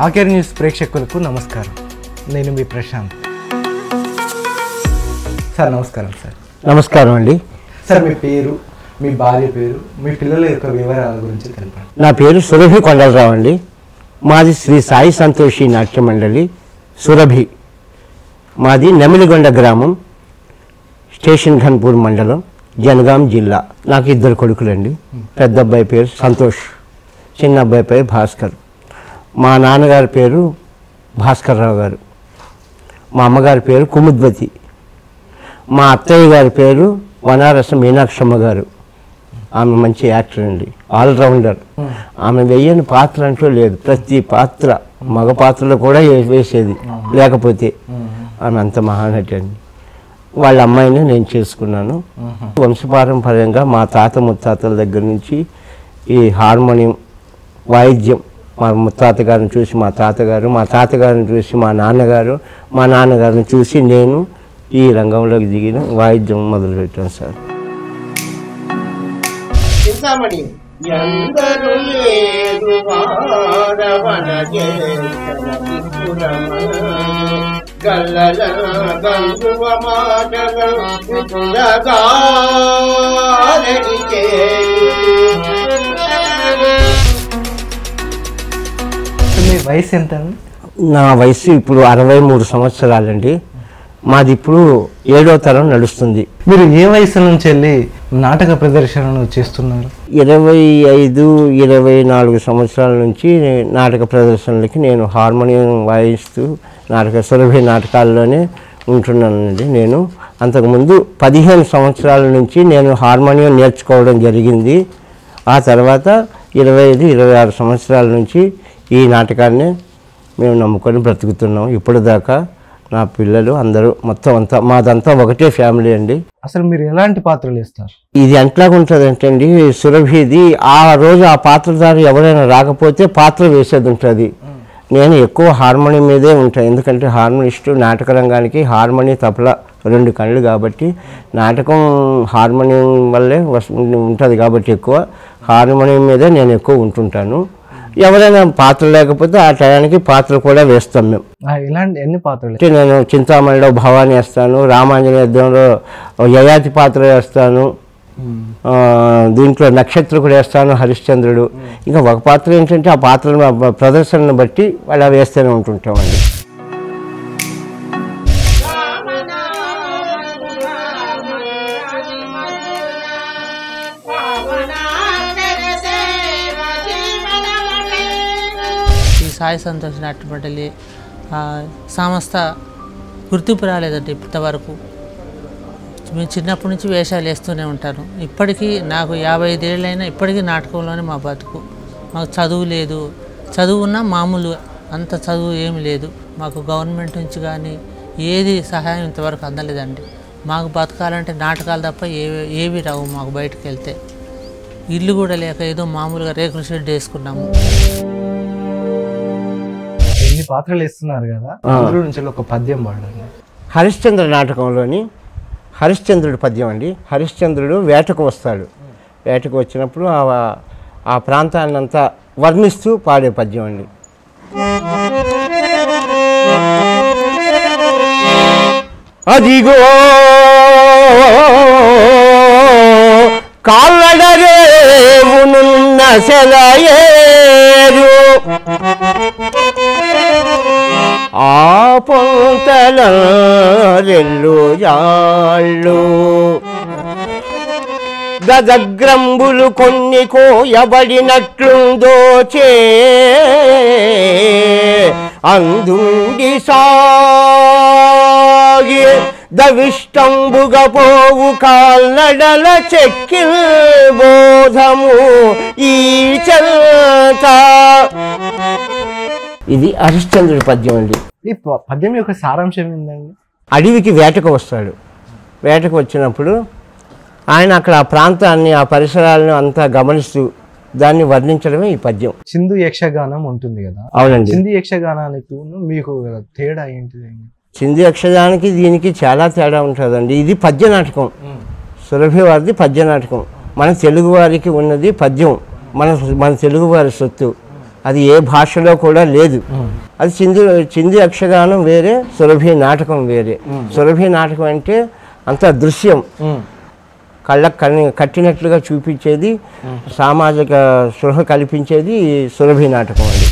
ఆకేర్ news ప్రేక్షకులకు నమస్కారం నేను మీ ప్రశాంత్ సార్ నమస్కారం సార్ నమస్కారం అండి సార్ మీ పేరు మీ భార్య పేరు మీ పిల్లల యొక్క వివరాల గురించి తెలపండి నా పేరు సురభి కొండలరావు అండి మాది శ్రీ సాయి సంతోషి నాట్య మండలి సురభి మాది నెమిలిగొండ గ్రామం స్టేషన్ ఘన్పూర్ మండలం జనగాం జిల్లా నాకు ఇద్దరు కొడుకులండి పెద్ద అబ్బాయి పేరు సంతోష్ చిన్న అబ్బాయి పేరు భాస్కర్ మా నాన్నగారి పేరు భాస్కర్రావు గారు మా అమ్మగారి పేరు కుముద్వతి మా అత్తయ్య గారి పేరు వనారస మీనాక్షమ్మ గారు ఆమె మంచి యాక్టర్ అండి ఆల్రౌండర్ ఆమె వెయ్యని పాత్ర అంటూ లేదు ప్రతి పాత్ర మగ పాత్రలో కూడా వే- వేసేది లేకపోతే ఆమె అంత మహానటి అండి వాళ్ళ అమ్మాయిని నేను చేసుకున్నాను వంశపారంపర్యంగా మా తాత ముత్తాతల దగ్గర నుంచి ఈ హార్మోనియం వాయిద్యం మా ముత్తాత గారిని చూసి మా తాతగారు మా తాతగారిని చూసి మా నాన్నగారు మా నాన్నగారిని చూసి నేను ఈ రంగంలోకి దిగిన వాయిద్యం మొదలుపెట్టాను సార్ చింతామణి ఎందరు లేదు వాడవన చేసిన గల్లల గంగువ మాటగా సో మీ వయసు ఎంత అండి నా వయసు ఇప్పుడు అరవై మూడు సంవత్సరాలండి మాది ఇప్పుడు ఏడో తరం నడుస్తుంది మీరు ఏ వయసు నుంచి వెళ్ళి నాటక ప్రదర్శనను చేస్తున్నారు ఇరవై ఐదు ఇరవై నాలుగు సంవత్సరాల నుంచి నాటక ప్రదర్శనలకి నేను హార్మోనియం వాయిస్తూ నాటక సురభి నాటకాల్లోనే ఉంటున్నానండి నేను అంతకుముందు పదిహేను సంవత్సరాల నుంచి నేను హార్మోనియం నేర్చుకోవడం జరిగింది ఆ తర్వాత ఇరవై ఐదు ఇరవై ఆరు సంవత్సరాల నుంచి ఈ నాటకాన్ని మేము నమ్ముకొని బ్రతుకుతున్నాం ఇప్పుడు దాకా నా పిల్లలు అందరూ మొత్తం అంతా మాదంతా ఒకటే ఫ్యామిలీ అండి అసలు మీరు ఎలాంటి పాత్రలు ఇస్తారు ఇది ఎట్లాగా ఉంటుంది అంటే అండి సురభిది ఆ రోజు ఆ పాత్రధారి ఎవరైనా రాకపోతే పాత్ర వేసేది ఉంటుంది నేను ఎక్కువ హార్మోనియం మీదే ఉంటాను ఎందుకంటే హార్మోనిస్టు నాటక రంగానికి హార్మోని తపల రెండు కళ్ళు కాబట్టి నాటకం హార్మోనియం వల్లే ఉంటుంది కాబట్టి ఎక్కువ హార్మోనియం మీదే నేను ఎక్కువ ఉంటుంటాను ఎవరైనా పాత్ర లేకపోతే ఆ టయానికి పాత్ర కూడా వేస్తాం మేము ఆ, ఎలాంటి ఎన్ని పాత్రలు అంటే నేను చింతామణిలో భవాని వేస్తాను రామాంజనేయ యుద్ధంలో యయాతి పాత్ర వేస్తాను ఆ, దీంట్లో నక్షత్రకుడు వేస్తాను హరిశ్చంద్రుడు ఇంకా ఒక పాత్ర ఏంటంటే ఆ పాత్రను ఆ ప్రదర్శనను బట్టి అలా వేస్తూనే ఉంటుంటామండి ఈ సాయి సంతోష్ నాట్య మండలి ఆ, సంస్థ గుర్తింపు రాలేదండి ఇంతవరకు మేము చిన్నప్పటి నుంచి వేషాలు వేస్తూనే ఉంటాను ఇప్పటికీ నాకు యాభై ఐదేళ్ళైనా ఇప్పటికీ నాటకంలోనే మా బతుకు మాకు చదువు లేదు చదువు ఉన్నా మామూలు అంత చదువు ఏమి లేదు మాకు గవర్నమెంట్ నుంచి కానీ ఏది సహాయం ఇంతవరకు అందలేదండి మాకు బతకాలంటే నాటకాలు తప్ప ఏవి ఏవి రావు మాకు బయటకు వెళ్తే ఇల్లు కూడా లేక ఏదో మామూలుగా రేకుల షెడ్ వేసుకున్నాము ఎన్ని పాత్రలు ఇస్తున్నారు కదా అందులో నుంచి ఒక పద్యం పాడండి హరిశ్చంద్ర నాటకంలోని హరిశ్చంద్రుడి పద్యం అండి హరిశ్చంద్రుడు వేటకు వస్తాడు వేటకు వచ్చినప్పుడు ఆ ఆ ప్రాంతాన్ని అంతా వర్ణిస్తూ పాడే పద్యం అండి అదిగో కాళ్ళడరేమునున్న సెలయేరు ఆ పొంతల రెల్లు జాళ్ళు గజగ్రంబులు కొన్ని కోయబడినట్లుందోచే అందుండి సాగి దవిష్టంబుగ పోవు కాల్నడల చెక్కిల్ బోధము ఈ చెల్త ఇది హరిశ్చంద్రుడి పద్యం అండి ఈ ప- పద్యం యొక్క సారాంశం ఏంటండి అడవికి వేటకు వస్తాడు వేటకు వచ్చినప్పుడు ఆయన అక్కడ ఆ ప్రాంతాన్ని ఆ పరిసరాలను అంతా గమనిస్తూ దాన్ని వర్ణించడమే ఈ పద్యం చిందు యక్షగానం ఉంటుంది కదా అవునండి చిందు యక్షగానానికి మీకు తేడా ఏంటిది సింధు యక్షగానికి దీనికి చాలా తేడా ఉంటుందండి ఇది పద్య నాటకం సురభి వారిది పద్య నాటకం మన తెలుగు వారికి ఉన్నది పద్యం మన మన తెలుగు వారి సొత్తు అది ఏ భాషలో కూడా లేదు అది చింది చింది యక్షగానం వేరే సురభి నాటకం వేరే సురభి నాటకం అంటే అంత దృశ్యం కళ్ళకు కన్ని కట్టినట్లుగా చూపించేది సామాజిక స్పృహ కల్పించేది సురభి నాటకం అండి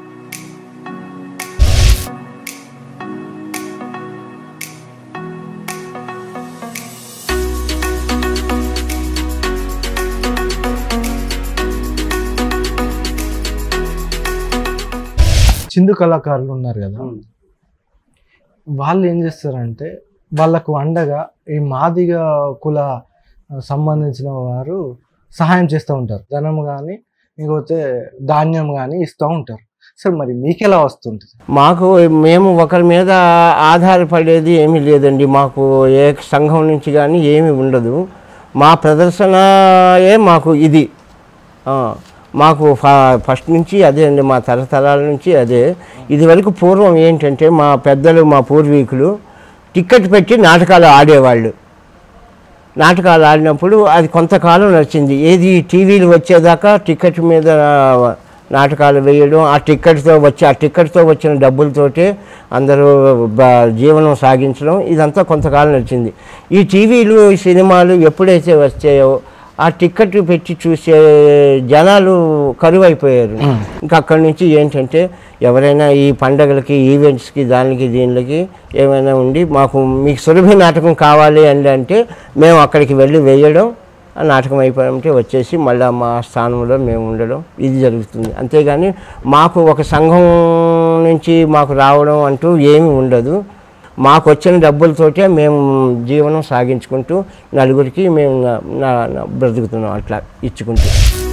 చిందు కళాకారులు ఉన్నారు కదా వాళ్ళు ఏం చేస్తారంటే వాళ్ళకు అండగా ఈ మాదిగ కుల సంబంధించిన వారు సహాయం చేస్తూ ఉంటారు ధనం కానీ ఇంకొతే ధాన్యం కానీ ఇస్తూ ఉంటారు సార్ మరి మీకెలా వస్తుంటుంది మాకు మేము ఒకరి మీద ఆధారపడేది ఏమీ లేదండి మాకు ఏ సంఘం నుంచి కానీ ఏమీ ఉండదు మా ప్రదర్శనయే మాకు ఇది ఆ, మాకు ఫ- ఫస్ట్ నుంచి అదే అండి మా తరతరాల నుంచి అదే ఇది వరకు పూర్వం ఏంటంటే మా పెద్దలు మా పూర్వీకులు టికెట్ పెట్టి నాటకాలు ఆడేవాళ్ళు నాటకాలు ఆడినప్పుడు అది కొంతకాలం నడిచింది ఏది టీవీలు వచ్చేదాకా టికెట్ మీద నాటకాలు వేయడం ఆ టికెట్తో వచ్చి ఆ టికెట్తో వచ్చిన డబ్బులతోటే అందరూ బ- జీవనం సాగించడం ఇదంతా కొంతకాలం నడిచింది ఈ టీవీలు ఈ సినిమాలు ఎప్పుడైతే వచ్చాయో ఆ టికెట్ పెట్టి చూసే జనాలు కరువైపోయారు ఇంకా అక్కడి నుంచి ఏంటంటే ఎవరైనా ఈ పండగలకి ఈవెంట్స్కి దానికి దీనికి ఏమైనా ఉండి మాకు మీకు సులభ నాటకం కావాలి అని అంటే మేము అక్కడికి వెళ్ళి వేయడం ఆ నాటకం అయిపోయామంటే వచ్చేసి మళ్ళీ మా స్థానంలో మేము ఉండడం ఇది జరుగుతుంది అంతేగాని మాకు ఒక సంఘం నుంచి మాకు రావడం అంటూ ఏమీ ఉండదు మాకు వచ్చిన డబ్బులతోటే మేము జీవనం సాగించుకుంటూ నలుగురికి మేము నా- నా- నా బ్రతుకుతున్నాం అట్లా ఇచ్చుకుంటూ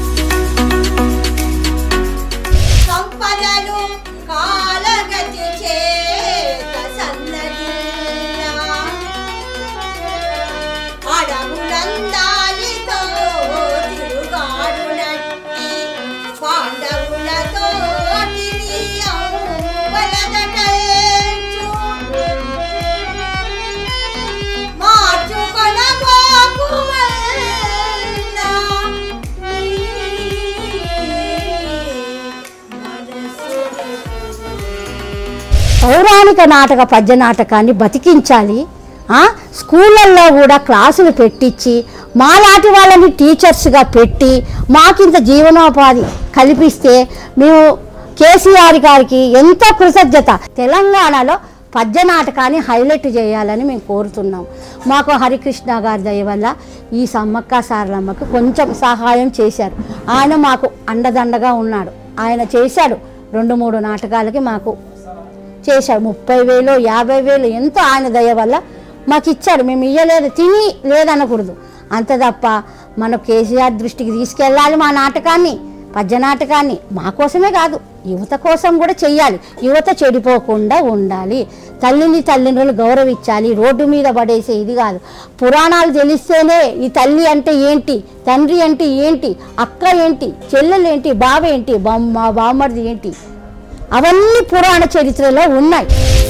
సంపదలు కాలగతి చేత సన్నగిల్లా అడవులందాలితో తిరుగాడునట్టి పాండవులతో పౌరాణిక నాటక పద్య నాటకాన్ని బతికించాలి ఆ, స్కూళ్ళల్లో కూడా క్లాసులు పెట్టించి మాలాంటి వాళ్ళని టీచర్స్గా పెట్టి మాకింత జీవనోపాధి కల్పిస్తే మేము కేసీఆర్ గారికి ఎంతో కృతజ్ఞత తెలంగాణలో పద్య నాటకాన్ని హైలైట్ చేయాలని మేము కోరుతున్నాం మాకు హరికృష్ణ గారి దయ వల్ల ఈ సమ్మక్క సారలమ్మకు కొంచెం సహాయం చేశారు ఆయన మాకు అండదండగా ఉన్నాడు ఆయన చేశాడు రెండు మూడు నాటకాలకి మాకు చేశాడు ముప్పై వేలు యాభై వేలు ఎంతో ఆయన దయ వల్ల మాకు ఇచ్చాడు మేము ఇయ్యలేదు తిని లేదనకూడదు అంత తప్ప మన కేసీఆర్ దృష్టికి తీసుకెళ్ళాలి మా నాటకాన్ని పద్య నాటకాన్ని మా కోసమే కాదు యువత కోసం కూడా చెయ్యాలి యువత చెడిపోకుండా ఉండాలి తల్లిని తల్లిదండ్రులు గౌరవించాలి రోడ్డు మీద పడేసే ఇది కాదు పురాణాలు తెలిస్తేనే ఈ తల్లి అంటే ఏంటి తండ్రి అంటే ఏంటి అక్క ఏంటి చెల్లెలు ఏంటి బావ ఏంటి బామ్మ బామ్మడిది ఏంటి అవన్నీ పురాణ చరిత్రలో ఉన్నాయి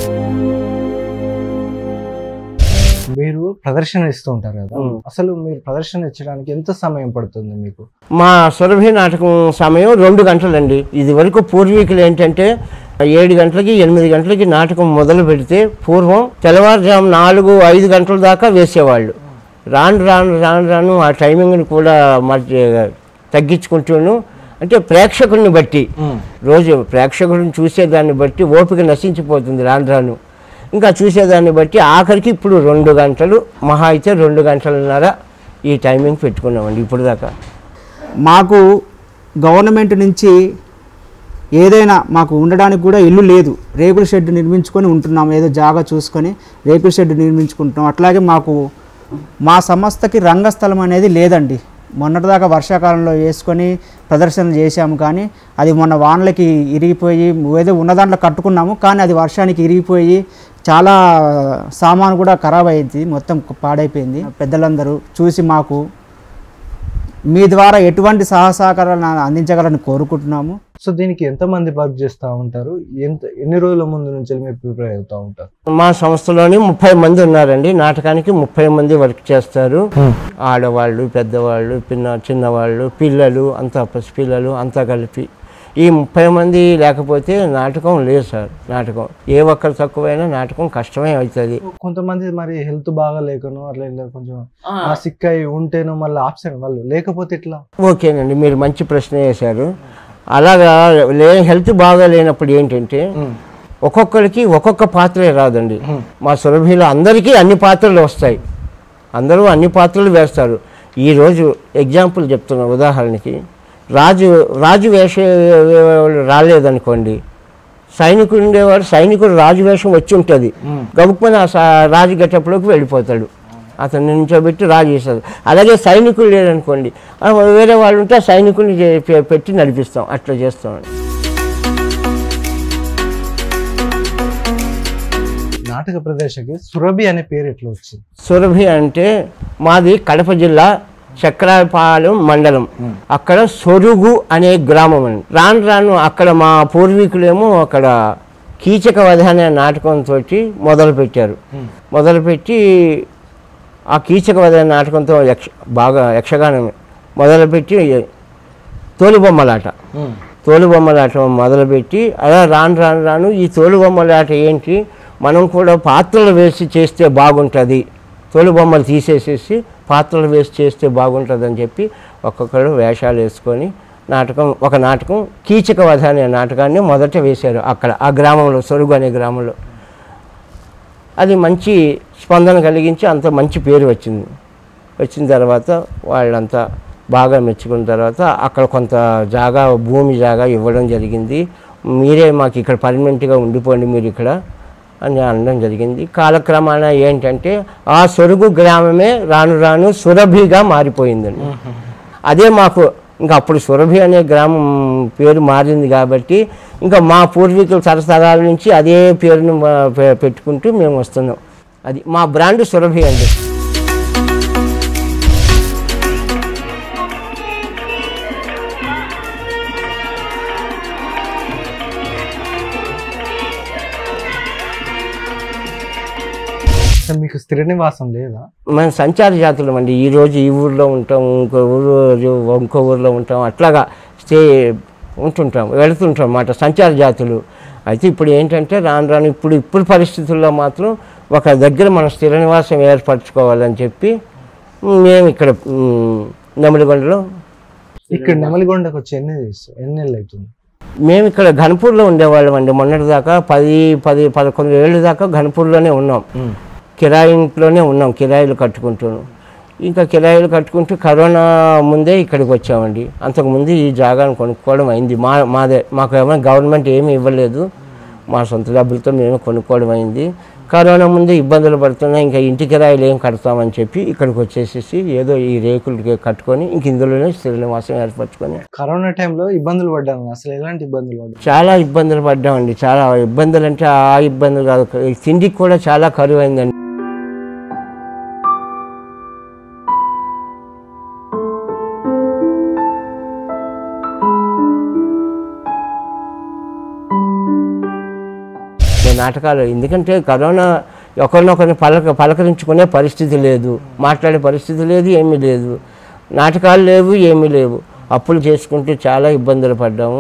మీరు ప్రదర్శన ఇస్తూ ఉంటారు కదా అసలు మీరు ప్రదర్శన ఇచ్చడానికి ఎంత సమయం పడుతుంది మీకు మా సురభి నాటకం సమయం రెండు గంటలండి ఇది వరకు పూర్వీకులు ఏంటంటే ఏడు గంటలకి ఎనిమిది గంటలకి నాటకం మొదలు పెడితే పూర్వం తెల్లవారుజాము నాలుగు ఐదు గంటల దాకా వేసేవాళ్ళు రాను రాను రాను రాను ఆ టైమింగ్ని కూడా మరి తగ్గించుకుంటూను అంటే ప్రేక్షకుల్ని బట్టి రోజు ప్రేక్షకుడిని చూసేదాన్ని బట్టి ఓపిక నశించిపోతుంది రాను రాను ఇంకా చూసేదాన్ని బట్టి ఆఖరికి ఇప్పుడు రెండు గంటలు మహా అయితే రెండు గంటలన్నర ఈ టైమింగ్ పెట్టుకున్నామండి ఇప్పుడు దాకా మాకు గవర్నమెంట్ నుంచి ఏదైనా మాకు ఉండడానికి కూడా ఇల్లు లేదు రేకుల షెడ్ నిర్మించుకొని ఉంటున్నాం ఏదో జాగా చూసుకొని రేకుల షెడ్ నిర్మించుకుంటున్నాం అట్లాగే మాకు మా సంస్థకి రంగస్థలం అనేది లేదండి మొన్నటిదాకా వర్షాకాలంలో వేసుకొని ప్రదర్శన చేశాము కానీ అది మొన్న వానలకి ఇరిగిపోయి ఏదో ఉన్న దాంట్లో కట్టుకున్నాము కానీ అది వర్షానికి ఇరిగిపోయి చాలా సామాను కూడా ఖరాబ్ అయింది మొత్తం పాడైపోయింది పెద్దలందరూ చూసి మాకు మీ ద్వారా ఎటువంటి సహసహకారాలను అందించగలని కోరుకుంటున్నాము సో దీనికి ఎంతమంది వర్క్ చేస్తూ ఉంటారు ఎంత ఎన్ని రోజుల ముందు నుంచి మీరు ప్రిపేర్ అవుతూ ఉంటారు మా సంస్థలోని ముప్పై మంది ఉన్నారండి నాటకానికి ముప్పై మంది వర్క్ చేస్తారు ఆడవాళ్ళు పెద్దవాళ్ళు పిన్న చిన్నవాళ్ళు పిల్లలు అంతా పసిపిల్లలు అంతా కలిపి ఈ ముప్పై మంది లేకపోతే నాటకం లేదు సార్ నాటకం ఏ ఒక్కరు తక్కువైనా నాటకం కష్టమే అవుతుంది కొంతమంది మరి హెల్త్ బాగా లేకను అట్లా ఇట్లా కొంచెం సిక్ అయి ఉంటేనో మళ్ళీ ఆప్షన్ వాళ్ళు లేకపోతే ఇట్లా ఓకేనండి మీరు మంచి ప్రశ్న వేశారు అలాగా లే హెల్త్ బాగా లేనప్పుడు ఏంటంటే ఒక్కొక్కరికి ఒక్కొక్క పాత్రే రాదండి మా సురభిలో అందరికీ అన్ని పాత్రలు వస్తాయి అందరూ అన్ని పాత్రలు వేస్తారు ఈరోజు ఎగ్జాంపుల్ చెప్తున్నా ఉదాహరణకి రాజు రాజు వేష రాలేదనుకోండి సైనికుడు ఉండేవాడు సైనికుడు రాజు వేషం వచ్చి ఉంటుంది గబుక్కుని ఆ సా- రాజు గెటప్లోకి వెళ్ళిపోతాడు అతను నించోబెట్టి రాజు చేస్తాడు అలాగే సైనికుడు లేదనుకోండి ఆ వేరే వాళ్ళు ఉంటే ఆ సైనికుడిని చే- పె- పెట్టి నడిపిస్తాం అట్లా చేస్తాం నాటక ప్రదర్శనకి సురభి అనే పేరు ఎట్లా వచ్చింది సురభి అంటే మాది కడప జిల్లా చక్రాపాలెం మండలం అక్కడ సొరుగు అనే గ్రామం అండి రాను రాను అక్కడ మా పూర్వీకులేమో అక్కడ కీచక వధ అనే నాటకంతో మొదలుపెట్టారు మొదలుపెట్టి ఆ కీచక వధ అనే నాటకంతో యక్ష బాగా యక్షగానం మొదలుపెట్టి తోలుబొమ్మలాట తోలుబొమ్మలాట మొదలుపెట్టి అలా రాను రాను రాను ఈ తోలుబొమ్మలాట ఏంటి మనం కూడా పాత్రలు వేసి చేస్తే బాగుంటుంది తోలుబొమ్మలు తీసేసేసి పాత్రలు వేసి చేస్తే బాగుంటుంది అని చెప్పి ఒక్కొక్కరు వేషాలు వేసుకొని నాటకం ఒక నాటకం కీచక వధ అనే నాటకాన్ని మొదట వేశారు అక్కడ ఆ గ్రామంలో సొరుగు అనే గ్రామంలో అది మంచి స్పందన కలిగించి అంత మంచి పేరు వచ్చింది వచ్చిన తర్వాత వాళ్ళంతా బాగా మెచ్చుకున్న తర్వాత అక్కడ కొంత జాగా భూమి జాగా ఇవ్వడం జరిగింది మీరే మాకు ఇక్కడ పర్మనెంట్గా ఉండిపోండి మీరు ఇక్కడ అని అనడం జరిగింది కాలక్రమాన ఏంటంటే ఆ సొరుగు గ్రామమే రాను రాను సురభిగా మారిపోయిందండి అదే మాకు ఇంకా అప్పుడు సురభి అనే గ్రామం పేరు మారింది కాబట్టి ఇంకా మా పూర్వీకుల తరతరాల నుంచి అదే పేరును మా- పె- పెట్టుకుంటూ మేము వస్తున్నాం అది మా బ్రాండ్ సురభి అండి అసలు మీకు స్థిర నివాసం లేదా మనం సంచార జాతులం అండి ఈ రోజు ఈ ఊర్లో ఉంటాం ఇంకో ఊరు ఇంకో ఊర్లో ఉంటాం అట్లాగా స్టే ఉంటుంటాం వెళుతుంటాం అన్నమాట సంచార జాతులు అయితే ఇప్పుడు ఏంటంటే రాను రాను ఇప్పుడు ఇప్పుడు పరిస్థితుల్లో మాత్రం ఒక దగ్గర మన స్థిర నివాసం ఏర్పరచుకోవాలని చెప్పి మేము ఇక్కడ మ్, నెమలిగొండలో ఇక్కడ నెమలిగొండకు వచ్చి ఎన్ని చేస్తారు ఎన్ని నెలలు అవుతుంది మేము ఇక్కడ ఘనపూర్లో ఉండేవాళ్ళం అండి మొన్నటి దాకా పది పది పదకొండు ఏళ్ళ దాకా ఘనపూర్లోనే ఉన్నాం కిరాయి ఇంట్లోనే ఉన్నాం కిరాయిలు కట్టుకుంటూ ఇంకా కిరాయిలు కట్టుకుంటూ కరోనా ముందే ఇక్కడికి వచ్చామండి అంతకుముందు ఈ జాగాను కొనుక్కోవడం అయింది మా మాదే మాకు ఏమైనా గవర్నమెంట్ ఏమీ ఇవ్వలేదు మా సొంత డబ్బులతో మేము కొనుక్కోవడం అయింది కరోనా ముందు ఇబ్బందులు పడుతున్నాయి ఇంకా ఇంటి కిరాయిలు ఏం కడతామని చెప్పి ఇక్కడికి వచ్చేసేసి ఏదో ఈ రేకులు కట్టుకొని ఇంక ఇందులోనే స్థిర నివాసం ఏర్పరచుకొని కరోనా టైంలో ఇబ్బందులు పడ్డాను అసలు ఎలాంటి ఇబ్బందులు పడ్డాను చాలా ఇబ్బందులు పడ్డామండి చాలా ఇబ్బందులు అంటే ఆ ఇబ్బందులు కాదు ఈ తిండికి కూడా చాలా కరువు అయిందండి ఈ నాటకాలు ఎందుకంటే కరోనా ఒకరినొకరిని పలక పలకరించుకునే పరిస్థితి లేదు మాట్లాడే పరిస్థితి లేదు ఏమీ లేదు నాటకాలు లేవు ఏమీ లేవు అప్పులు చేసుకుంటూ చాలా ఇబ్బందులు పడ్డాము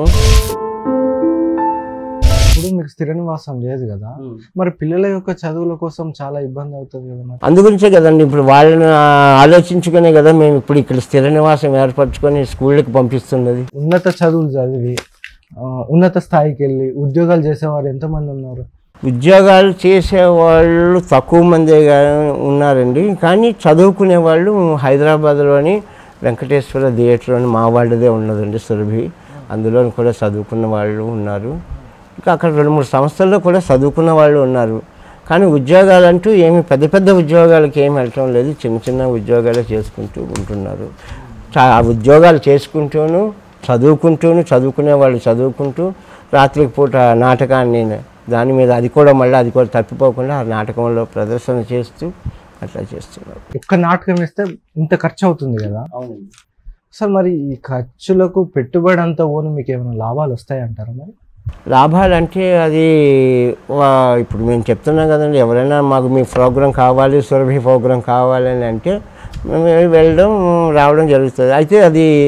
ఇప్పుడు మీకు స్థిర నివాసం లేదు కదా మరి పిల్లల యొక్క చదువుల కోసం చాలా ఇబ్బంది అవుతుంది కదా మరి అందుగురించే కదండి ఇప్పుడు వాళ్ళని ఆ, ఆలోచించుకునే కదా మేము ఇప్పుడు ఇక్కడ స్థిర నివాసం ఏర్పరచుకొని స్కూళ్ళకి పంపిస్తున్నది ఉన్నత చదువులు చదివి ఆ, ఉన్నత స్థాయికి వెళ్ళి ఉద్యోగాలు చేసేవారు ఎంతమంది ఉన్నారు ఉద్యోగాలు చేసేవాళ్ళు తక్కువ మందే గా- ఉన్నారండి కానీ చదువుకునే వాళ్ళు హైదరాబాద్లోని వెంకటేశ్వర థియేటర్ అని మా వాళ్ళదే ఉన్నదండి సురభి అందులో కూడా చదువుకున్న వాళ్ళు ఉన్నారు ఇంకా అక్కడ రెండు మూడు సంస్థల్లో కూడా చదువుకున్న వాళ్ళు ఉన్నారు కానీ ఉద్యోగాలు అంటూ ఏమి పెద్ద పెద్ద ఉద్యోగాలకి ఏమి వెళ్ళటం లేదు చిన్న చిన్న ఉద్యోగాలే చేసుకుంటూ ఉంటున్నారు చా- ఆ ఉద్యోగాలు చేసుకుంటూను చదువుకుంటూను చదువుకునే వాళ్ళు చదువుకుంటూ రాత్రికి పూట నాటకాన్ని దాని మీద అది కూడా మళ్ళీ అది కూడా తప్పిపోకుండా ఆ నాటకంలో ప్రదర్శన చేస్తూ అట్లా చేస్తున్నారు ఒక్క నాటకం ఇస్తే ఇంత ఖర్చు అవుతుంది కదా అసలు మరి ఈ ఖర్చులకు పెట్టుబడి అంతా ఓను మీకు ఏమైనా లాభాలు వస్తాయంటారా మరి లాభాలంటే అది వా- ఇప్పుడు మేము చెప్తున్నాం కదండి ఎవరైనా మాకు మీ ప్రోగ్రాం కావాలి సురభి ప్రోగ్రాం కావాలని అంటే మేము వెళ్ళడం రావడం జరుగుతుంది అయితే అది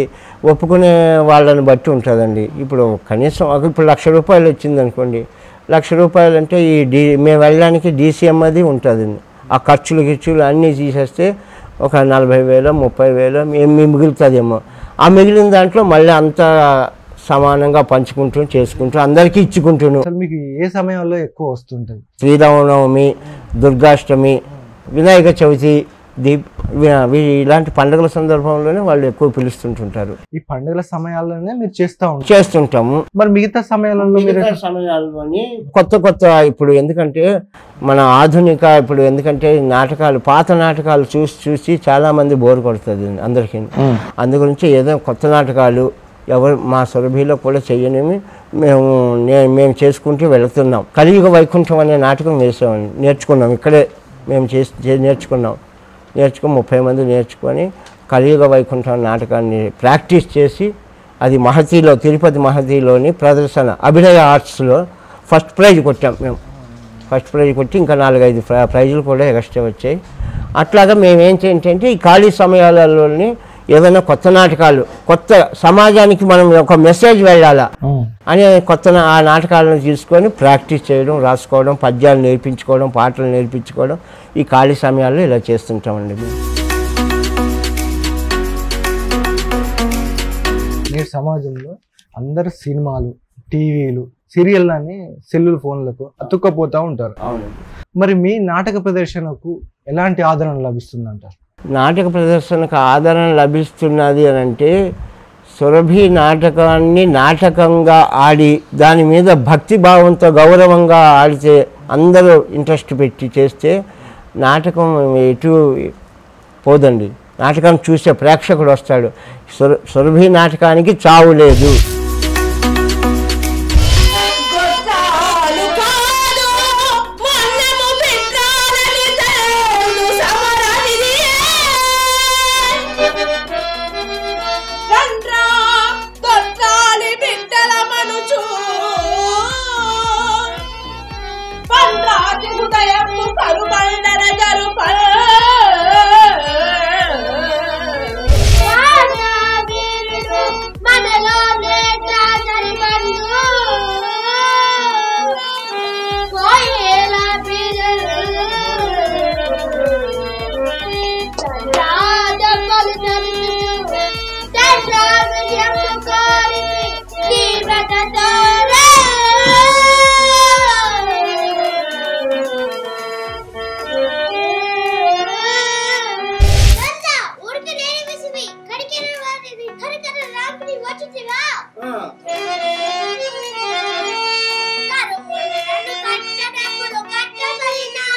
ఒప్పుకునే వాళ్ళని బట్టి ఉంటుందండి ఇప్పుడు కనీసం ఒక ఇప్పుడు లక్ష రూపాయలు వచ్చింది అనుకోండి లక్ష రూపాయలు అంటే ఈ డీ మేము వెళ్ళడానికి డీసీఎం అది ఉంటుందండి ఆ ఖర్చులు గిర్చులు అన్నీ తీసేస్తే ఒక నలభై వేలు ముప్పై వేలు ఏమి మిగులుతుందేమో ఆ మిగిలిన దాంట్లో మళ్ళీ అంతా సమానంగా పంచుకుంటూ చేసుకుంటూ అందరికీ ఇచ్చుకుంటున్నాను అసలు మీకు ఏ సమయంలో ఎక్కువ వస్తుంటుంది శ్రీరామనవమి దుర్గాష్టమి వినాయక చవితి దీప్ వి- వి- ఇలాంటి పండుగల సందర్భంలోనే వాళ్ళు ఎక్కువ పిలుస్తుంటుంటారు ఈ పండుగల సమయాల్లోనే మీరు చేస్తూ ఉంటారు చేస్తుంటాము మరి మిగతా సమయాలలో మీరు మిగతా సమయాల్లోని కొత్త కొత్త ఇప్పుడు ఎందుకంటే మన ఆధునిక ఇప్పుడు ఎందుకంటే నాటకాలు పాత నాటకాలు చూసి చూసి చాలా మంది బోర్ కొడుతుంది అందరికీ అందు గురించి ఏదో కొత్త నాటకాలు ఎవరు మా సురభిలో కూడా చెయ్యనేమి మేము నే- మేము చేసుకుంటూ వెళుతున్నాం కలియుగ వైకుంఠం అనే నాటకం వేసామండి నేర్చుకున్నాం ఇక్కడే మేము చేసి చే- నేర్చుకున్నాం నేర్చుకుని ముప్పై మంది నేర్చుకొని కలియుగ వైకుంఠం నాటకాన్ని ప్రాక్టీస్ చేసి అది మహతిలో తిరుపతి మహతిలోని ప్రదర్శన అభినయ ఆర్ట్స్లో ఫస్ట్ ప్రైజ్ కొట్టాం మేము ఫస్ట్ ప్రైజ్ కొట్టి ఇంకా నాలుగైదు ప్ర- ప్రైజులు కూడా ఎక్స్ట్రా వచ్చాయి అట్లాగా మేము ఏం ఏంటంటే ఈ ఖాళీ సమయాలలోని ఏదైనా కొత్త నాటకాలు కొత్త సమాజానికి మనం ఒక మెసేజ్ వెళ్ళాలా అనే కొత్త నా- ఆ నాటకాలను తీసుకొని ప్రాక్టీస్ చేయడం రాసుకోవడం పద్యాలు నేర్పించుకోవడం పాటలు నేర్పించుకోవడం ఈ ఖాళీ సమయాల్లో ఇలా చేస్తుంటామండి మేము నేటి సమాజంలో అందరు సినిమాలు టీవీలు సీరియల్ అని సెల్లుల ఫోన్లకు అతుక్కపోతూ ఉంటారు మరి మీ నాటక ప్రదర్శనకు ఎలాంటి ఆదరణ లభిస్తుంది అంటారు నాటక ప్రదర్శనకు ఆదరణ లభిస్తున్నది అని అంటే సురభి నాటకాన్ని నాటకంగా ఆడి దాని మీద భక్తి భావంతో గౌరవంగా ఆడితే అందరూ ఇంట్రెస్ట్ పెట్టి చేస్తే నాటకం ఎటు పోదండి నాటకం చూసే ప్రేక్షకుడు వస్తాడు సుర సురభి నాటకానికి చావు లేదు గొట్టాలు కాదు మన్నము పెట్టాలని తేలు సమరనిది రండ్రా గొట్టాలి బిడ్డల మనుచు పల్రాజు హృదయము కరుబండర జరుప మనలో నేతా సరిబందు కోయేలా రాజమ్మలు నలుగురు తండ్రాజు చెప్పుకోరి తీవ్రతోరే ఊరికి నేను విసివి కడికెర వారిది కడికెర రాముని వచ్చుతివా కరువులను కట్టనప్పుడు కట్టబడినా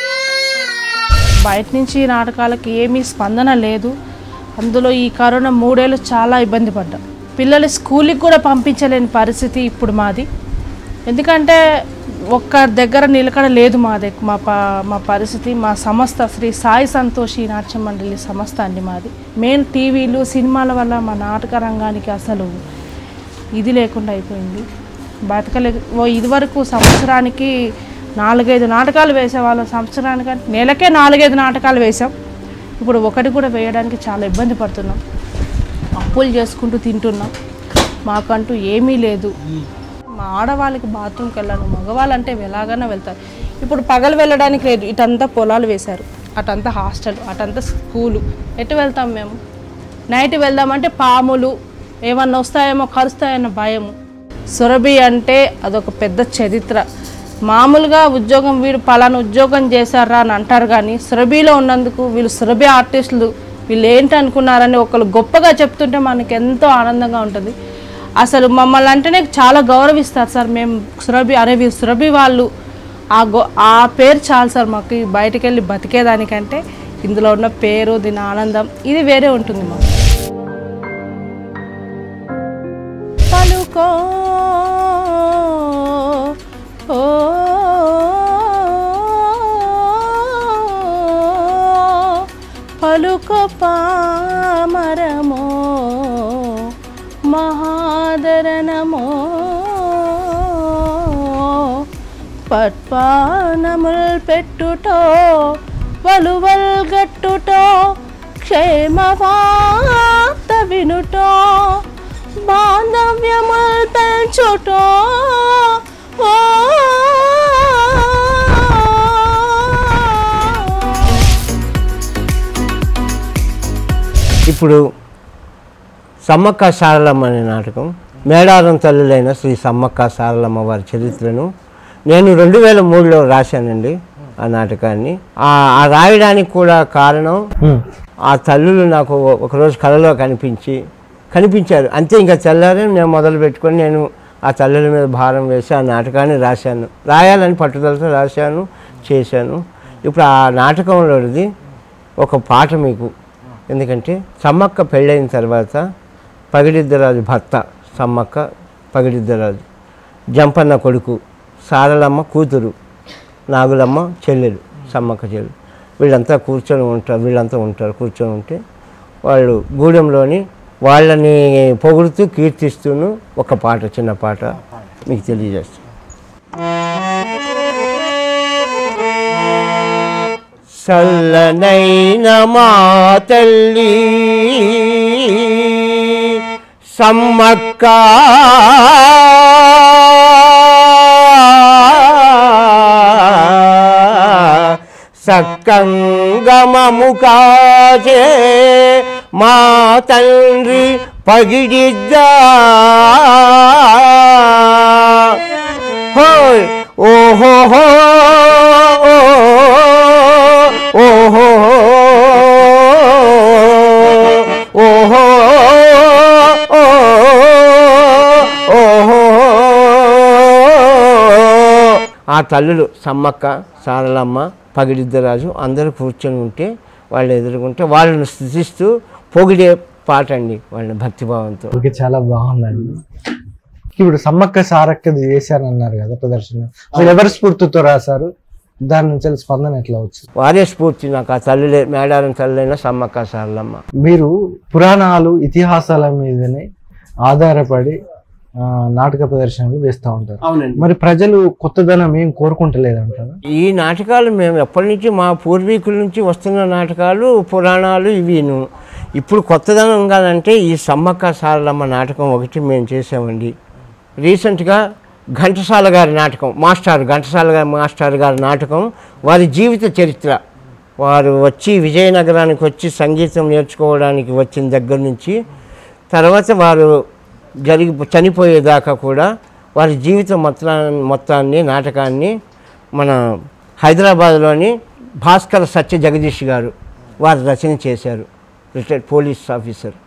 బయట నుంచి ఈ నాటకాలకు ఏమీ స్పందన లేదు అందులో ఈ కరోనా మూడేళ్ళు చాలా ఇబ్బంది పడ్డాం పిల్లలు స్కూల్కి కూడా పంపించలేని పరిస్థితి ఇప్పుడు మాది ఎందుకంటే ఒక్క దగ్గర నిలకడ లేదు మా దగ్గర మా ప మా పరిస్థితి మా సంస్థ శ్రీ సాయి సంతోషి నాట్య మండలి సంస్థ అండి మాది మెయిన్ టీవీలు సినిమాల వల్ల మా నాటక రంగానికి అసలు ఇది లేకుండా అయిపోయింది బతకలే ఓ ఇదివరకు సంవత్సరానికి నాలుగైదు నాటకాలు వేసేవాళ్ళం సంవత్సరానికి అంటే నెలకే నాలుగైదు నాటకాలు వేసాం ఇప్పుడు ఒకటి కూడా వేయడానికి చాలా ఇబ్బంది పడుతున్నాం అప్పులు చేసుకుంటూ తింటున్నాం మాకంటూ ఏమీ లేదు మా ఆడవాళ్ళకి బాత్రూమ్కి వెళ్ళాను మగవాళ్ళంటే ఎలాగైనా వెళ్తారు ఇప్పుడు పగలు వెళ్ళడానికి లేదు ఇటంతా పొలాలు వేశారు అటంతా హాస్టల్ అటంతా స్కూలు ఎటు వెళ్తాం మేము నైట్ వెళ్దామంటే పాములు ఏమన్నా వస్తాయేమో కరుస్తాయన్న భయము సురభి అంటే అదొక పెద్ద చరిత్ర మామూలుగా ఉద్యోగం వీడు పలానా ఉద్యోగం చేశారా అని అంటారు కానీ సురభిలో ఉన్నందుకు వీళ్ళు సురభి ఆర్టిస్టులు వీళ్ళు ఏంటి అనుకున్నారని ఒకళ్ళు గొప్పగా చెప్తుంటే మనకి ఎంతో ఆనందంగా ఉంటుంది అసలు మమ్మల్ని అంటేనే చాలా గౌరవిస్తారు సార్ మేము సురభి అరే వీళ్ళు సురభి వాళ్ళు ఆ గో ఆ పేరు చాలు సార్ మాకు ఈ బయటికి వెళ్ళి బతికేదానికంటే ఇందులో ఉన్న పేరు దీని ఆనందం ఇది వేరే ఉంటుంది మాకు పలుకో ఓ పలుకో పామరమో మహాదరణమో పట్పానముల్ పెట్టుటో వలువల్ గట్టుటో క్షేమవార్త వినుటో బాంధవ్యముల్ పెంచుటో ఓ ఇప్పుడు సమ్మక్క సారలమ్మ అనే నాటకం మేడారం తల్లులైన శ్రీ సమ్మక్క సారలమ్మ వారి చరిత్రను నేను రెండు వేల మూడులో రాశానండి ఆ నాటకాన్ని ఆ ఆ రాయడానికి కూడా కారణం ఆ తల్లులు నాకు ఒకరోజు కళలో కనిపించి కనిపించారు అంతే ఇంకా తెల్లారే నేను మొదలు పెట్టుకొని నేను ఆ తల్లుల మీద భారం వేసి ఆ నాటకాన్ని రాశాను రాయాలని పట్టుదలతో రాశాను చేశాను ఇప్పుడు ఆ నాటకంలోది ఒక పాట మీకు ఎందుకంటే సమ్మక్క పెళ్ళైన తర్వాత పగిడిద్దరాజు భర్త సమ్మక్క పగిడిద్దరాజు జంపన్న కొడుకు సారలమ్మ కూతురు నాగులమ్మ చెల్లెలు సమ్మక్క చెల్లెలు వీళ్ళంతా కూర్చొని ఉంటారు వీళ్ళంతా ఉంటారు కూర్చొని ఉంటే వాళ్ళు గూడెంలోని వాళ్ళని పొగుడుతూ కీర్తిస్తూను ఒక పాట చిన్న పాట మీకు తెలియజేస్తాను చల్లనైన మా తల్లి సమ్మక్క సక్కంగమము కాచే మా తండ్రి పగిడిద్దా హోయ్ ఓహో ఓహో ఓహో ఓహో ఆ తల్లులు సమ్మక్క సారలమ్మ పగిడిద్దరాజు అందరూ కూర్చొని ఉంటే వాళ్ళు ఎదుర్కొంటే వాళ్ళని స్థుతిస్తూ పొగిడే పాట అండి వాళ్ళని భక్తిభావంతో ఓకే చాలా బాగుందండి ఇప్పుడు సమ్మక్క సారక్కది చేశారన్నారు కదా ప్రదర్శన మీరు ఎవరి స్ఫూర్తితో రాశారు దాని నుంచి స్పందన ఎట్లా వచ్చింది వారే స్ఫూర్తి నాకు ఆ తల్లులే మేడారం తల్లులైన సమ్మక్క సారలమ్మ మీరు పురాణాలు ఇతిహాసాల మీదనే ఆధారపడి ఆ, నాటక ప్రదర్శనలు వేస్తూ ఉంటారు అవునండి మరి ప్రజలు కొత్తదనం ఏం కోరుకుంటలేదంటారా ఈ నాటకాలు మేము ఎప్పటి నుంచి మా పూర్వీకుల నుంచి వస్తున్న నాటకాలు పురాణాలు ఇవిను ఇప్పుడు కొత్తదనం కాదంటే ఈ సమ్మక్క సారలమ్మ నాటకం ఒకటి మేము చేసామండి రీసెంట్గా ఘంటసాల గారి నాటకం మాస్టర్ ఘంటసాల గారి మాస్టర్ గారి నాటకం వారి జీవిత చరిత్ర వారు వచ్చి విజయనగరానికి వచ్చి సంగీతం నేర్చుకోవడానికి వచ్చిన దగ్గర నుంచి తర్వాత వారు జరిగి చనిపోయేదాకా కూడా వారి జీవిత మొత్తాన్ని మొత్తాన్ని నాటకాన్ని మన హైదరాబాద్లోని భాస్కర్ సత్య జగదీష్ గారు వారు రచన చేశారు రిటైర్డ్ పోలీస్ ఆఫీసర్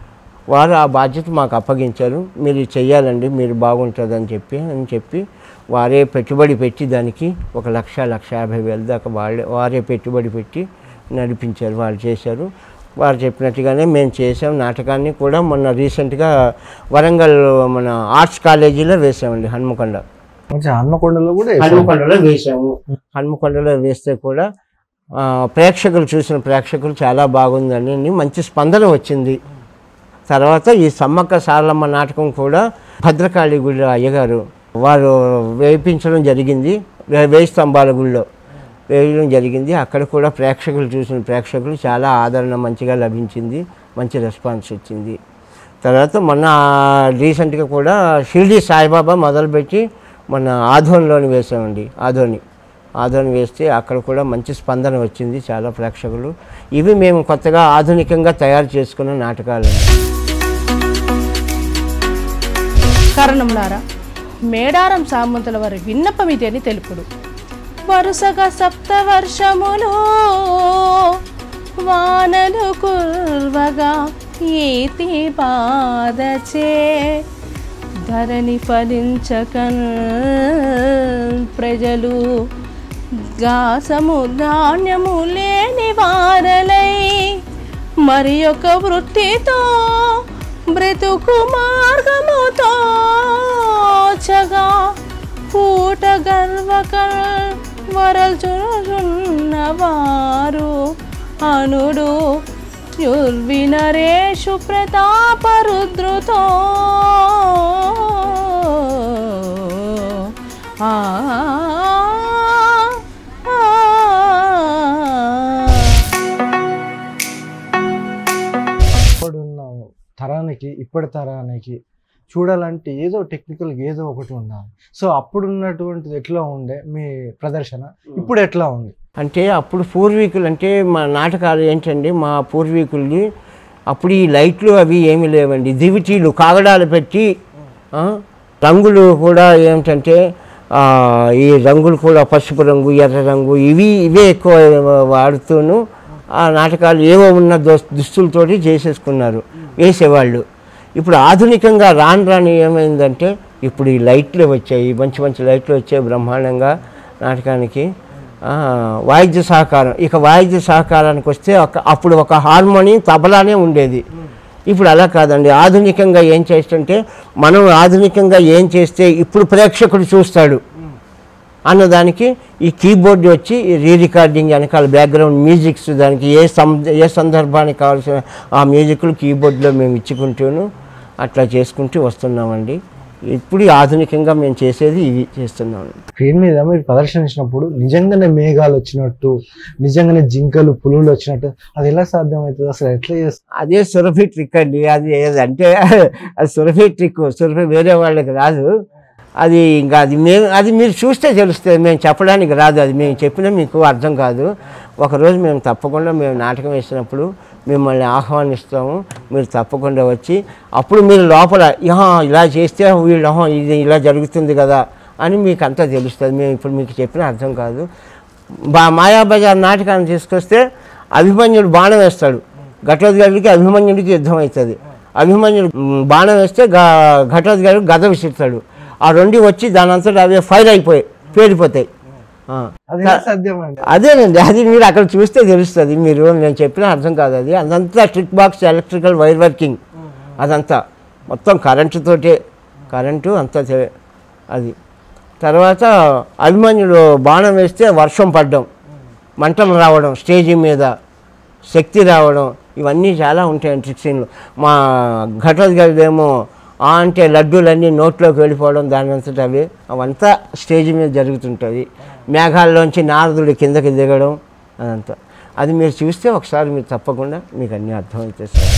వారు ఆ బాధ్యత మాకు అప్పగించారు మీరు ఇది చెయ్యాలండి మీరు బాగుంటుందని చెప్పి అని చెప్పి వారే పెట్టుబడి పెట్టి దానికి ఒక లక్ష లక్ష యాభై వేల దాకా వాళ్ళే వారే పెట్టుబడి పెట్టి నడిపించారు వాళ్ళు చేశారు వారు చెప్పినట్టుగానే మేము చేసాం నాటకాన్ని కూడా మొన్న రీసెంట్గా వరంగల్ మన ఆర్ట్స్ కాలేజీలో వేసామండి హన్మకొండ మంచి హన్మకొండలో కూడా వేశారు. హన్మకొండలో వేసాము హన్మకొండలో వేస్తే కూడా ఆ, ప్రేక్షకులు చూసిన ప్రేక్షకులు చాలా బాగుందని మంచి స్పందన వచ్చింది తర్వాత ఈ సమ్మక్క సారలమ్మ నాటకం కూడా భద్రకాళి గుడి అయ్యగారు వారు వేయించడం జరిగింది వే- వేయి స్తంభాల గుడిలో వేయడం జరిగింది అక్కడ కూడా ప్రేక్షకులు చూసిన ప్రేక్షకులు చాలా ఆదరణ మంచిగా లభించింది మంచి రెస్పాన్స్ వచ్చింది తర్వాత మొన్న రీసెంట్గా కూడా షిరిడి సాయిబాబా మొదలుపెట్టి మొన్న ఆధోన్లోని వేసామండి ఆధోని ఆధోని వేస్తే అక్కడ కూడా మంచి స్పందన వచ్చింది చాలా ప్రేక్షకులు ఇవి మేము కొత్తగా ఆధునికంగా తయారు చేసుకున్న నాటకాలు కరణంలారా మేడారం సామంతుల వారి విన్నపం ఇది అని తెలుపుడు వరుసగా సప్త వర్షములు వానలు కుర్వగా ఈతి బాధచే ధరణి ఫలించకన్ ప్రజలు గాసము ధాన్యము లేని వారలై మరి ఒక వృత్తితో బ్రతుకు మార్గముతో చగా పూట గర్వకల్ వరల్చున్నవారు అనుడు యుర్వినరేషు ప్రతాపరుద్రుతో ఆ ఆ, ఇప్పుడున్న తరానికి ఇప్పటి తరానికి చూడాలంటే ఏదో టెక్నికల్ ఏదో ఒకటి ఉండాలి సో అప్పుడు ఉన్నటువంటిది ఎట్లా ఉండే మీ ప్రదర్శన ఇప్పుడు ఎట్లా ఉంది అంటే అప్పుడు పూర్వీకులు అంటే మా నాటకాలు ఏంటండి మా పూర్వీకుల్ని అప్పుడు ఈ లైట్లు అవి ఏమీ లేవండి దివిటీలు కాగడాలు పెట్టి ఆ, రంగులు కూడా ఏమిటంటే ఆ, ఈ రంగులు కూడా పసుపు రంగు ఎర్ర రంగు ఇవి ఇవే ఎక్కువ వాడుతూను ఆ నాటకాలు ఏవో ఉన్న దోస్- దుస్తులతోటి చేసేసుకున్నారు వేసేవాళ్ళు ఇప్పుడు ఆధునికంగా రాను రాను ఏమైందంటే ఇప్పుడు ఈ లైట్లు వచ్చాయి మంచి మంచి లైట్లు వచ్చాయి బ్రహ్మాండంగా నాటకానికి ఆ, వాయిద్య సహకారం ఇక వాయిద్య సహకారానికి వస్తే ఒక అప్పుడు ఒక హార్మోని తబలానే ఉండేది ఇప్పుడు అలా కాదండి ఆధునికంగా ఏం చేస్తుంటే మనం ఆధునికంగా ఏం చేస్తే ఇప్పుడు ప్రేక్షకుడు చూస్తాడు అన్నదానికి ఈ కీబోర్డ్ వచ్చి రీ రికార్డింగ్ వెనకాల బ్యాక్గ్రౌండ్ మ్యూజిక్స్ దానికి ఏ సం ఏ సందర్భానికి కావాల్సిన ఆ మ్యూజిక్లు కీబోర్డ్లో మేము ఇచ్చుకుంటూను అట్లా చేసుకుంటూ వస్తున్నామండి ఇప్పుడు ఈ ఆధునికంగా మేము చేసేది ఇవి చేస్తున్నామండి స్క్రీన్ మీద మీరు ప్రదర్శించినప్పుడు నిజంగానే మేఘాలు వచ్చినట్టు నిజంగానే జింకలు పులులు వచ్చినట్టు అది ఎలా సాధ్యమవుతుంది అసలు ఎట్లా చేస్తారు అదే సురభి ట్రిక్ అండి అది ఏదంటే అది సురభి ట్రిక్ సురభి వేరే వాళ్ళకి రాదు అది ఇంకా అది మేము అది మీరు చూస్తే తెలుస్తుంది మేము చెప్పడానికి రాదు అది మేము చెప్పినా మీకు అర్థం కాదు ఒకరోజు మేము తప్పకుండా మేము నాటకం వేసినప్పుడు మిమ్మల్ని ఆహ్వానిస్తాము మీరు తప్పకుండా వచ్చి అప్పుడు మీరు లోపల "ఆహా, ఇలా చేస్తే వీళ్ళు "ఆహా, ఇది ఇలా జరుగుతుంది కదా అని మీకు అంతా తెలుస్తుంది మేము ఇప్పుడు మీకు చెప్పిన అర్థం కాదు బా మాయాబజార్ నాటకాన్ని తీసుకొస్తే అభిమన్యుడు బాణం వేస్తాడు ఘటోద్గారికి అభిమన్యుడికి యుద్ధం అవుతుంది అభిమన్యుడు మ్, బాణం వేస్తే గ- ఘటోద్గారు గద విసిరుతాడు ఆ రెండు వచ్చి దాని అంతటా అవే ఫైర్ అయిపోయి పేలిపోతాయి ఆ. అది ఎలా సాధ్యమండి అదేనండి అది మీరు అక్కడ చూస్తే తెలుస్తుంది మీరు నేను చెప్పిన అర్థం కాదు అది అదంతా trick box electrical wire working అదంతా మొత్తం కరెంటుతోటే కరెంటు అంతా తె- అది తర్వాత అభిమన్యుడు బాణం వేస్తే వర్షం పడడం మంటలు రావడం స్టేజి మీద శక్తి రావడం ఇవన్నీ చాలా ఉంటాయి ట్రిక్ సీన్లు మా ఘటోద్గదేమో ఆ అంటే లడ్డూలన్నీ నోట్లోకి వెళ్ళిపోవడం దాని అంతటా అవి అవంతా స్టేజ్ మీద జరుగుతుంటుంది మేఘాల్లోంచి నారదుడు కిందకి దిగడం అదంతా అది మీరు చూస్తే ఒకసారి మీరు తప్పకుండా మీకు అన్నీ అర్థమవుతాయి సార్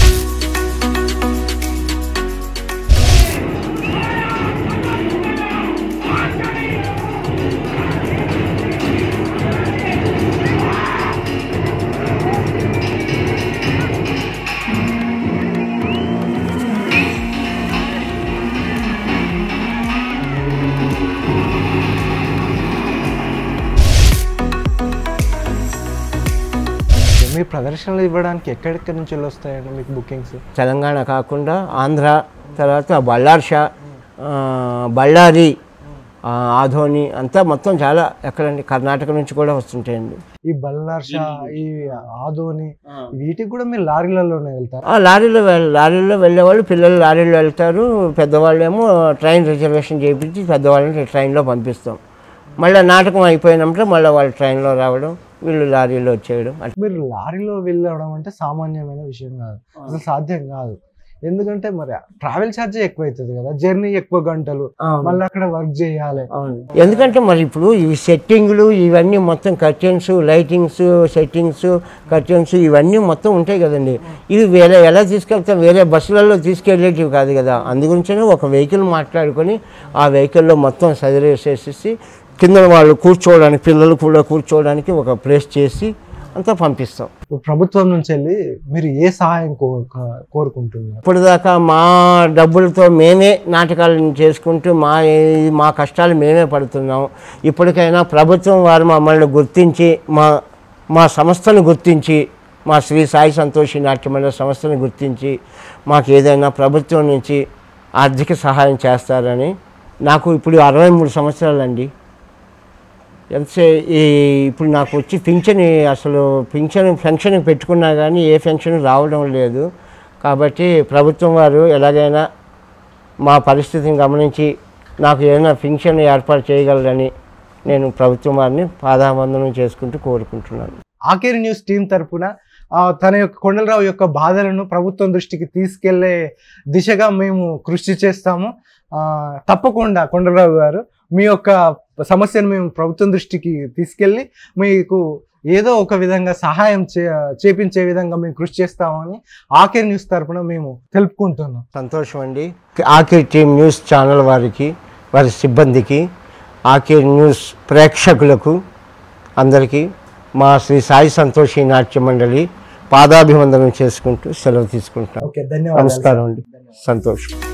మీ ప్రదర్శనలు ఇవ్వడానికి ఎక్కడెక్కడి నుంచి వస్తాయండి మీకు బుకింగ్స్ తెలంగాణ కాకుండా ఆంధ్ర తర్వాత బళ్ళార్షా ఆ, బళ్ళారి ఆ, ఆధోని అంతా మొత్తం చాలా ఎక్కడండి కర్ణాటక నుంచి కూడా వస్తుంటాయండి ఈ బల్లార్ష ఈ ఆదోని వీటికి కూడా మీరు లారీలలోనే వెళ్తారు ఆ, లారీలో వెళ్ లారీలో వెళ్ళేవాళ్ళు పిల్లలు లారీలో వెళ్తారు పెద్దవాళ్ళేమో ట్రైన్ రిజర్వేషన్ చేయించి పెద్దవాళ్ళని ట్రైన్లో పంపిస్తాం మళ్ళీ నాటకం అయిపోయినప్పుడు మళ్ళీ వాళ్ళు ట్రైన్లో రావడం వీళ్ళు లారీలో వచ్చేయడం అట్లా మీరు లారీలో వెళ్ళడం అంటే సామాన్యమైన విషయం కాదు అసలు సాధ్యం కాదు ఎందుకంటే మరి ట్రావెల్ ఛార్జ్ ఎక్కువ అవుతుంది కదా జర్నీ ఎక్కువ గంటలు మళ్ళీ అక్కడ వర్క్ చేయాలి అవును ఎందుకంటే మరి ఇప్పుడు ఇవి సెట్టింగ్లు ఇవన్నీ మొత్తం కర్టెన్స్ లైటింగ్స్ సెట్టింగ్స్ కర్టెన్స్ ఇవన్నీ మొత్తం ఉంటాయి కదండి ఇవి వేరే ఎలా తీసుకెళ్తాం వేరే బస్సులలో తీసుకెళ్ళేటివి కాదు కదా అందుగురించనే ఒక వెహికల్ మాట్లాడుకొని ఆ వెహికల్లో మొత్తం సదిరేసేసి కింద వాళ్ళు కూర్చోవడానికి పిల్లలు కూడా కూర్చోవడానికి ఒక ప్లేస్ చేసి అంతా పంపిస్తాం ఇప్పుడు ప్రభుత్వం నుంచి వెళ్ళి మీరు ఏ సహాయం కో క- కోరుకుంటున్నారు ఇప్పటిదాకా మా డబ్బులతో మేమే నాటకాలను చేసుకుంటూ మా ఈ- మా కష్టాలు మేమే పడుతున్నాం ఇప్పటికైనా ప్రభుత్వం వారు మమ్మల్ని గుర్తించి మా మా సంస్థను గుర్తించి మా శ్రీ సాయి సంతోషి నాట్యమండలి సంస్థను గుర్తించి మాకు ఏదైనా ప్రభుత్వం నుంచి ఆర్థిక సహాయం చేస్తారని నాకు ఇప్పుడు అరవై మూడు సంవత్సరాలండి ఎంతసే ఈ ఇప్పుడు నాకు వచ్చి పింఛన్ అసలు పింఛన్ పెన్షన్ పెట్టుకున్నా కానీ ఏ పెన్షన్ రావడం లేదు కాబట్టి ప్రభుత్వం వారు ఎలాగైనా మా పరిస్థితిని గమనించి నాకు ఏదైనా పింఛన్ ఏర్పాటు చేయగలరని నేను ప్రభుత్వం వారిని పాదావందనం చేసుకుంటూ కోరుకుంటున్నాను ఆఖరి న్యూస్ టీం తరపున ఆ, తన యొక్క కొండలరావు యొక్క బాధలను ప్రభుత్వం దృష్టికి తీసుకెళ్లే దిశగా మేము కృషి చేస్తాము ఆ, తప్పకుండా కొండలరావు గారు మీ యొక్క సమస్యను మేము ప్రభుత్వం దృష్టికి తీసుకెళ్ళి మీకు ఏదో ఒక విధంగా సహాయం చే చేపించే విధంగా మేము కృషి చేస్తామని ఆఖరి న్యూస్ తరపున మేము తెలుపుకుంటున్నాం సంతోషం అండి ఆకే టీమ్ న్యూస్ ఛానల్ వారికి వారి సిబ్బందికి ఆకే న్యూస్ ప్రేక్షకులకు అందరికీ మా శ్రీ సాయి సంతోషి నాట్య మండలి పాదాభివందనం చేసుకుంటూ సెలవు తీసుకుంటాం ఓకే ధన్యవాదాలు నమస్కారం అండి సంతోషం